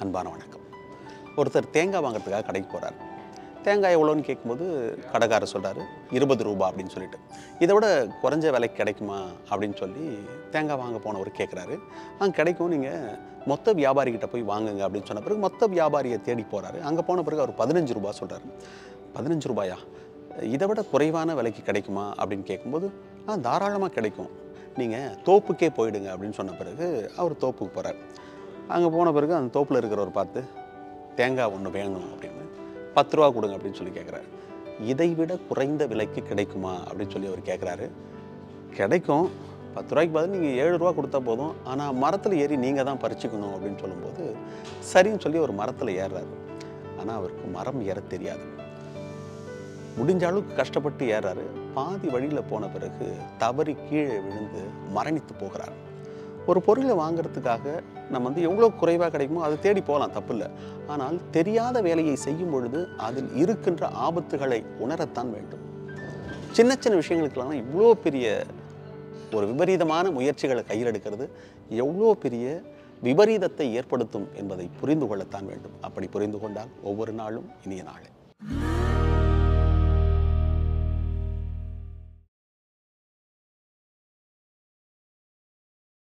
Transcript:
அன்பான வணக்கம் ஒருத்தர் தேங்காய் வாங்குறதுக்காக கடைக்கு போகிறார் தேங்காய் எவ்வளோன்னு கேட்கும்போது கடைக்காரர் சொல்கிறாரு இருபது ரூபா அப்படின்னு சொல்லிட்டு இதை விட குறைஞ்ச விலைக்கு கிடைக்குமா அப்படின்னு சொல்லி தேங்காய் வாங்க போனவர் கேட்குறாரு அங்கே கிடைக்கும் நீங்கள் மொத்த வியாபாரிகிட்ட போய் வாங்குங்க அப்படின்னு சொன்ன பிறகு மொத்த வியாபாரியை தேடி போகிறாரு அங்கே போன பிறகு அவர் பதினஞ்சு ரூபா சொல்கிறாரு பதினஞ்சு ரூபாயா இதை விட குறைவான விலைக்கு கிடைக்குமா அப்படின்னு கேட்கும்போது ஆ தாராளமாக கிடைக்கும் நீங்கள் தோப்புக்கே போயிடுங்க அப்படின்னு சொன்ன பிறகு அவர் தோப்புக்கு போகிறார் அங்கே போன பிறகு அந்த தோப்பில் இருக்கிறவர் பார்த்து தேங்காய் ஒன்று வேணும் அப்படின்னு பத்து ரூபா கொடுங்க அப்படின்னு சொல்லி கேட்குறாரு இதை விட குறைந்த விலைக்கு கிடைக்குமா அப்படின்னு சொல்லி அவர் கேட்குறாரு கிடைக்கும் பத்து ரூபாய்க்கு பதில் நீங்கள் ஏழு ரூபா கொடுத்தா போதும் ஆனால் மரத்தில் ஏறி நீங்கள் தான் பறிச்சுக்கணும் அப்படின்னு சொல்லும்போது சரின்னு சொல்லி ஒரு மரத்தில் ஏறுறாரு ஆனால் அவருக்கு மரம் ஏற தெரியாது முடிஞ்ச அளவுக்கு கஷ்டப்பட்டு ஏறாரு பாதி வழியில் போன பிறகு தவறி கீழே விழுந்து மரணித்து போகிறார் ஒரு பொருளை வாங்குறதுக்காக நம்ம வந்து எவ்வளோ குறைவாக கிடைக்குமோ அதை தேடி போகலாம் தப்பில்லை ஆனால் தெரியாத வேலையை செய்யும் பொழுது அதில் இருக்கின்ற ஆபத்துகளை உணரத்தான் வேண்டும் சின்ன சின்ன விஷயங்களுக்கெல்லாம் இவ்வளோ பெரிய ஒரு விபரீதமான முயற்சிகளை கையில் எடுக்கிறது எவ்வளோ பெரிய விபரீதத்தை ஏற்படுத்தும் என்பதை புரிந்து கொள்ளத்தான் வேண்டும் அப்படி புரிந்து கொண்டால் ஒவ்வொரு நாளும் இனிய நாளே